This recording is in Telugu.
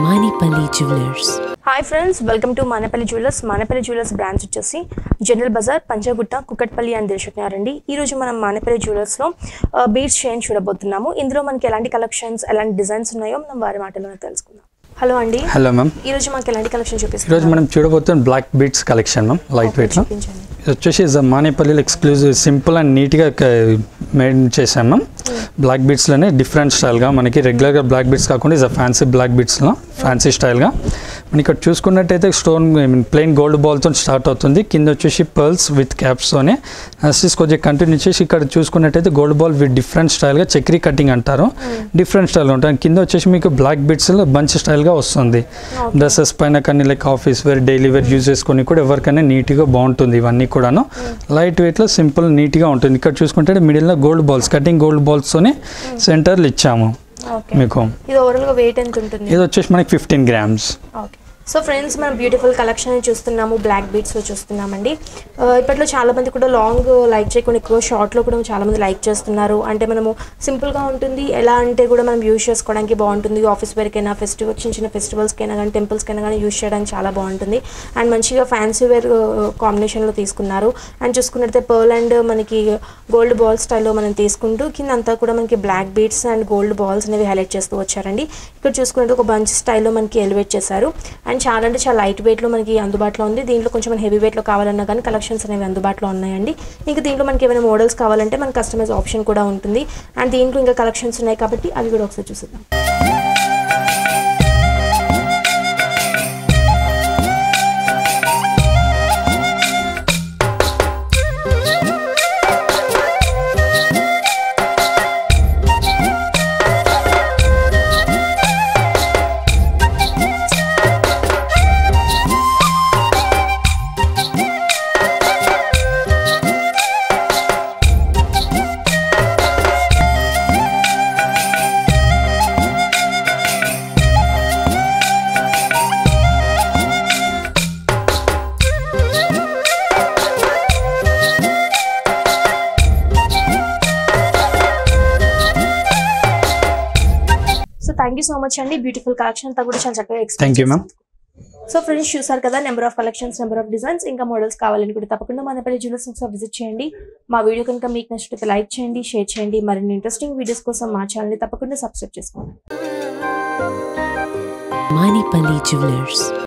Manipali Jewelers. Hi friends welcome to Manepalli Jewellers Manepalli Jewellers branch వచ్చేసి జనరల్ బజార్ పంచగుట్ట కుక్కట్పల్లి అని తెలుసుకున్నారండి ఈ రోజు మనం మానేపల్లి జ్యువెలర్స్లో బీడ్స్ చైన్ చూడబోతున్నాము ఇందులో మనకి ఎలాంటి కలెక్షన్స్ ఎలాంటి డిజైన్స్ ఉన్నాయో మనం వారి మాటలోనే తెలుసుకుందాం హలో అండి హలో మ్యామ్ ఈ రోజు మనకి ఎలాంటి కలెక్షన్ ఈరోజు చూపిస్తారు మనం చూడబోతున్న black beads collection ma'am light వెయిట్లో చూపించండి ఇది వచ్చేసి ఇస్ మానేపల్లిలో ఎక్స్క్లూజివ్ సింపుల్ అండ్ నీట్గా మెయిన్ చేసాం మ్యామ్ బ్లాక్ బీట్స్లోనే డిఫరెంట్ స్టైల్గా మనకి రెగ్యులర్గా బ్లాక్ బీట్స్ కాకుండా ఇస్ ఫ్యాన్సీ బ్లాక్ బీట్స్లో ఫ్యాన్సీ స్టైల్గా మనకి ఇక్కడ చూసుకున్నట్టయితే స్టోన్ ప్లెయిన్ గోల్డ్ బాల్తో స్టార్ట్ అవుతుంది కింద వచ్చేసి పర్ల్స్ విత్ క్యాప్స్తోనే అసిస్ కొద్దిగా కంటిన్యూ చేసి ఇక్కడ చూసుకున్నట్టయితే గోల్డ్ బాల్ విత్ డిఫరెంట్ స్టైల్గా చక్రీ కటింగ్ అంటారు డిఫరెంట్ స్టైల్ ఉంటుంది కింద వచ్చేసి మీకు బ్లాక్ బీట్స్లో బంచ్ స్టైల్గా వస్తుంది డ్రెస్సెస్ పైన కానీ like office wear daily wear use చేసుకొని కూడా ఎవరికైనా నీట్గా బాగుంటుంది ఇవన్నీ కూడాను లైట్ వెయిట్లో సింపుల్ నీట్గా ఉంటుంది ఇక్కడ చూసుకుంటే మిడిల్లో గోల్డ్ బాల్స్ కటింగ్ గోల్డ్ బాల్స్తోనే సెంటర్లు ఇచ్చాము ఓకే మీకు ఇది ఓవరాల్గా వెయిట్ ఎంత ఉంటుంది ఇది వచ్చేసి మనకి fifteen grams okay so friends మనం బ్యూటిఫుల్ కలెక్షన్ చూస్తున్నాము బ్లాక్ బీట్స్లో చూస్తున్నామండి ఆ, ఇప్పట్లో చాలా మంది కూడా లాంగ్ లైక్ చేయకుండా ఎక్కువ షార్ట్లో కూడా చాలా మంది లైక్ చేస్తున్నారు అంటే మనము సింపుల్గా ఉంటుంది ఎలా అంటే కూడా మనం యూజ్ చేసుకోవడానికి బాగుంటుంది ఆఫీస్ వేర్కైనా ఫెస్టివల్ చిన్న చిన్న ఫెస్టివల్స్కైనా కానీ టెంపుల్స్కైనా కానీ యూజ్ చేయడానికి చాలా బాగుంటుంది అండ్ మంచిగా ఫ్యాన్సీ వేర్ కాంబినేషన్లో తీసుకున్నారు అండ్ చూసుకున్నట్లయితే పర్ల్ అండ్ మనకి గోల్డ్ బాల్ స్టైల్లో మనం తీసుకుంటూ కింద అంతా కూడా మనకి black beads and gold balls అనేవి హైలైట్ చేస్తూ వచ్చారండి ఇక్కడ చూసుకుంటే ఒక బంచ్ స్టైల్లో మనకి ఎలివేట్ చేశారు అండ్ చాలా అంటే చాలా లైట్ వెయిట్లో మనకి అందుబాటులో ఉంది దీంట్లో కొంచెం హెవీ వెయిట్లో కావాలన్నా కానీ కలెక్షన్స్ అనేవి అందుబాటులో ఉన్నాయండి ఇంకా దీంట్లో మనకి ఏమైనా మోడల్స్ కావాలంటే మనకి కస్టమైజ్ ఆప్షన్ కూడా ఉంటుంది అండ్ దీంట్లో ఇంకా కలెక్షన్స్ ఉన్నాయి కాబట్టి అవి కూడా ఒకసారి చూసిద్దాం so thank you so much అండి బ్యూటిఫుల్ కలెక్షన్ అంతా కూడా చాలా చక్కగా explain Thank you, ma'am. చేశారు. సో ఫ్రెండ్స్ చూసారు కదా number of collections number of designs ఇంకా మోడల్స్ కావాలని కూడా తప్పకుండా మనపల్లి జ్యువెలర్స్ ఒకసారి విజిట్ చేయండి మా వీడియో కనుక మీకు నచ్చితే లైక్ చేయండి షేర్ చేయండి మరిన్ని ఇంట్రెస్టింగ్ వీడియోస్ కోసం మా ఛానల్ని తప్పకుండా సబ్స్క్రైబ్ చేసుకోండి Manipali Jewelers.